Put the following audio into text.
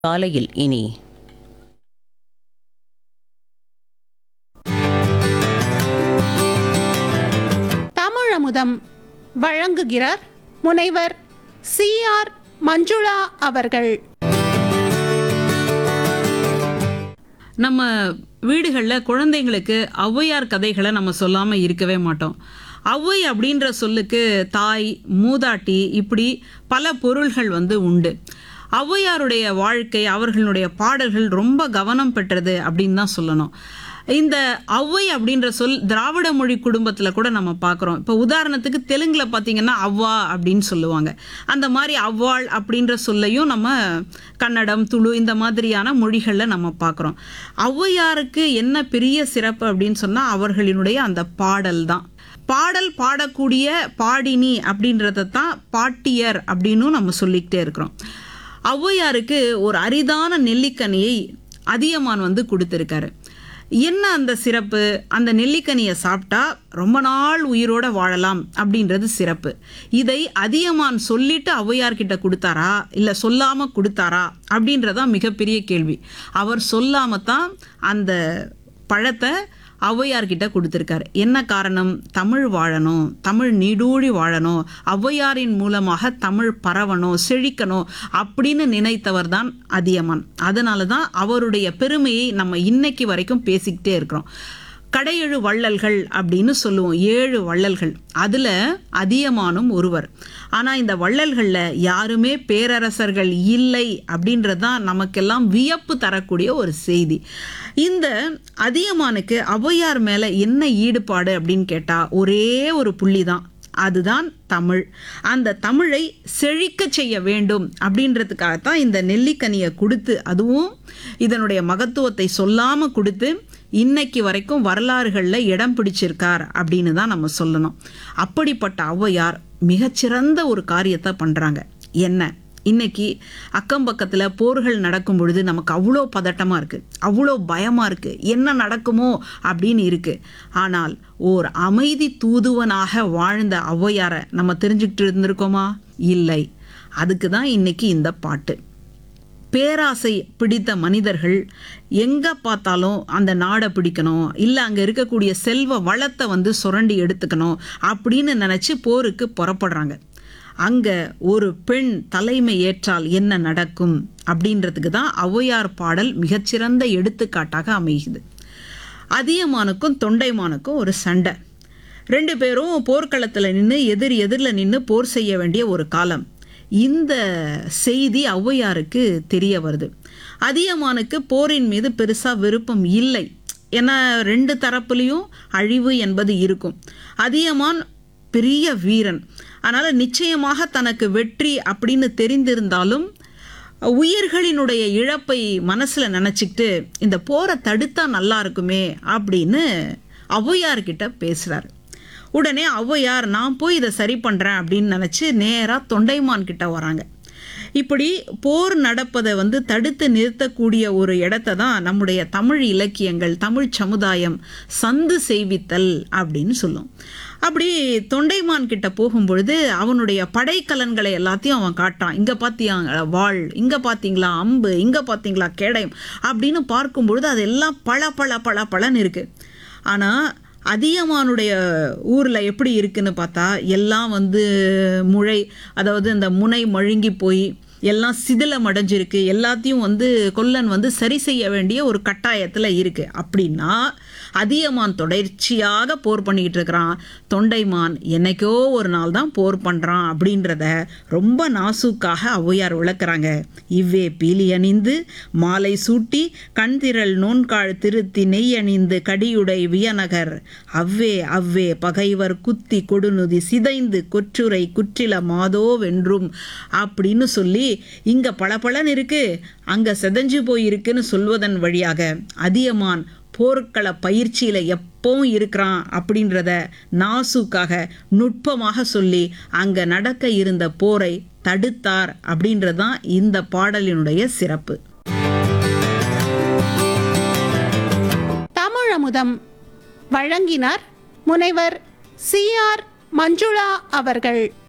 காலையில் இனி தமிழமுதம் வழங்குகிறார் முனைவர் சி ஆர் மஞ்சுளா அவர்கள் நம்ம வீடுகளில் குழந்தைங்களுக்கு ஔவையார் கதைகளை நம்ம சொல்லாமல் இருக்கவே மாட்டோம் ஔவை அப்படின்ற சொல்லுக்கு தாய் மூதாட்டி இப்படி பல பொருள்கள் வந்து உண்டு ஔவையாருடைய வாழ்க்கை அவர்களுடைய பாடல்கள் ரொம்ப கவனம் பெற்றது அப்படின்னு தான் சொல்லணும் இந்த ஔவை அப்படின்ற சொல் திராவிட மொழி குடும்பத்தில் கூட நம்ம பார்க்குறோம் இப்போ உதாரணத்துக்கு தெலுங்கில் பார்த்தீங்கன்னா அவ்வா அப்படின்னு சொல்லுவாங்க அந்த மாதிரி அவ்வாள் அப்படின்ற சொல்லையும் நம்ம கன்னடம் துளு இந்த மாதிரியான மொழிகளில் நம்ம பார்க்குறோம் ஔவையாருக்கு என்ன பெரிய சிறப்பு அப்படின்னு சொன்னால் அவர்களினுடைய அந்த பாடல் தான் பாடல் பாடக்கூடிய பாடினி அப்படின்றத தான் பாட்டியர் அப்படின்னும் நம்ம சொல்லிக்கிட்டே இருக்கிறோம் ஔவையாருக்கு ஒரு அரிதான நெல்லிக்கனியை அதியமான் வந்து கொடுத்துருக்காரு என்ன அந்த சிறப்பு அந்த நெல்லிக்கனியை சாப்பிட்டா ரொம்ப நாள் உயிரோட வாழலாம் அப்படின்றது சிறப்பு இதை அதியமான் சொல்லிட்டு ஔவையார்கிட்ட கொடுத்தாரா இல்லை சொல்லாமல் கொடுத்தாரா அப்படின்றதான் மிகப்பெரிய கேள்வி அவர் சொல்லாம தான் அந்த பழத்தை ஔவையார்கிட்ட கொடுத்துருக்காரு என்ன காரணம் தமிழ் வாழணும் தமிழ் நீடூழி வாழணும் ஔவையாரின் மூலமாக தமிழ் பரவணும் செழிக்கணும் அப்படின்னு நினைத்தவர் தான் அதியமான் அதனால தான் அவருடைய பெருமையை நம்ம இன்னைக்கு வரைக்கும் பேசிக்கிட்டே இருக்கிறோம் கடையெழு வள்ளல்கள் அப்படின்னு சொல்லுவோம் ஏழு வள்ளல்கள் அதில் அதியமானும் ஒருவர் ஆனால் இந்த வள்ளல்களில் யாருமே பேரரசர்கள் இல்லை அப்படின்றது தான் நமக்கெல்லாம் வியப்பு தரக்கூடிய ஒரு செய்தி இந்த அதியமானுக்கு ஔவையார் மேலே என்ன ஈடுபாடு அப்படின்னு கேட்டால் ஒரே ஒரு புள்ளி தான் அதுதான் தமிழ் அந்த தமிழை செழிக்க செய்ய வேண்டும் அப்படின்றதுக்காகத்தான் இந்த நெல்லிக்கனியை கொடுத்து அதுவும் இதனுடைய மகத்துவத்தை சொல்லாமல் கொடுத்து இன்னைக்கு வரைக்கும் வரலாறுகளில் இடம் பிடிச்சிருக்கார் அப்படின்னு தான் நம்ம சொல்லணும் அப்படிப்பட்ட ஔவையார் மிகச்சிறந்த ஒரு காரியத்தை பண்ணுறாங்க என்ன இன்னைக்கு அக்கம் பக்கத்தில் போர்கள் நடக்கும் பொழுது நமக்கு அவ்வளோ பதட்டமாக இருக்குது அவ்வளோ பயமாக இருக்குது என்ன நடக்குமோ அப்படின்னு இருக்குது ஆனால் ஓர் அமைதி தூதுவனாக வாழ்ந்த ஔவையாரை நம்ம தெரிஞ்சுக்கிட்டு இருந்திருக்கோமா இல்லை அதுக்கு தான் இன்னைக்கு இந்த பாட்டு பேராசை பிடித்த மனிதர்கள் எங்கே பார்த்தாலும் அந்த நாடை பிடிக்கணும் இல்லை அங்கே இருக்கக்கூடிய செல்வ வளத்தை வந்து சுரண்டி எடுத்துக்கணும் அப்படின்னு நினச்சி போருக்கு புறப்படுறாங்க அங்கே ஒரு பெண் தலைமை ஏற்றால் என்ன நடக்கும் அப்படின்றதுக்கு தான் ஔவையார் பாடல் மிகச்சிறந்த எடுத்துக்காட்டாக அமையுது அதியமானுக்கும் தொண்டைமானுக்கும் ஒரு சண்டை ரெண்டு பேரும் போர்க்களத்தில் நின்று எதிர் எதிரில் நின்று போர் செய்ய வேண்டிய ஒரு காலம் இந்த செய்தி ஔவையாருக்கு தெரிய வருது அதியமானுக்கு போரின் மீது பெருசாக விருப்பம் இல்லை ஏன்னா ரெண்டு தரப்புலேயும் அழிவு என்பது இருக்கும் அதியமான் பெரிய வீரன் அதனால் நிச்சயமாக தனக்கு வெற்றி அப்படின்னு தெரிந்திருந்தாலும் உயிர்களினுடைய இழப்பை மனசில் நினச்சிக்கிட்டு இந்த போரை தடுத்தா நல்லா இருக்குமே அப்படின்னு ஔவையார்கிட்ட பேசுகிறார் உடனே ஔவையார் நான் போய் இதை சரி பண்ணுறேன் அப்படின்னு நினச்சி நேராக தொண்டைமான் கிட்ட வராங்க இப்படி போர் நடப்பதை வந்து தடுத்து நிறுத்தக்கூடிய ஒரு இடத்த தான் நம்முடைய தமிழ் இலக்கியங்கள் தமிழ் சமுதாயம் சந்து செய்வித்தல் அப்படின்னு சொல்லும் அப்படி தொண்டைமான் கிட்ட போகும்பொழுது அவனுடைய படைக்கலன்களை எல்லாத்தையும் அவன் காட்டான் இங்கே பார்த்தியாங்களா வாள் இங்கே பார்த்தீங்களா அம்பு இங்கே பார்த்தீங்களா கேடயம் அப்படின்னு பார்க்கும்பொழுது அதெல்லாம் பல பல பல பலன்னு இருக்குது ஆனால் அதியமானுடைய ஊரில் எப்படி இருக்குன்னு பார்த்தா எல்லாம் வந்து முளை அதாவது இந்த முனை மழுங்கி போய் எல்லாம் சிதிலம் அடைஞ்சிருக்கு எல்லாத்தையும் வந்து கொல்லன் வந்து சரி செய்ய வேண்டிய ஒரு கட்டாயத்தில் இருக்குது அப்படின்னா அதியமான் தொடர்ச்சியாக போர் பண்ணிக்கிட்டு இருக்கிறான் தொண்டைமான் என்னைக்கோ ஒரு நாள் தான் போர் பண்ணுறான் அப்படின்றத ரொம்ப நாசூக்காக ஔவையார் விளக்குறாங்க இவ்வே பீலி அணிந்து மாலை சூட்டி கண்திரள் நோன்காள் திருத்தி நெய் அணிந்து கடியுடை வியநகர் அவ்வே அவ்வே பகைவர் குத்தி கொடுநுதி சிதைந்து கொற்றுரை குற்றில மாதோ வென்றும் அப்படின்னு சொல்லி இங்க பளபளன்னு இருக்கு அங்க செதஞ்சு போயிருக்குன்னு சொல்வதன் வழியாக அதியமான் போர்க்கள பயிற்சியில் எப்பவும் இருக்கிறான் அப்படின்றத நாசுக்காக நுட்பமாக சொல்லி அங்கே நடக்க இருந்த போரை தடுத்தார் அப்படின்றதான் இந்த பாடலினுடைய சிறப்பு தமிழமுதம் வழங்கினார் முனைவர் சி ஆர் மஞ்சுளா அவர்கள்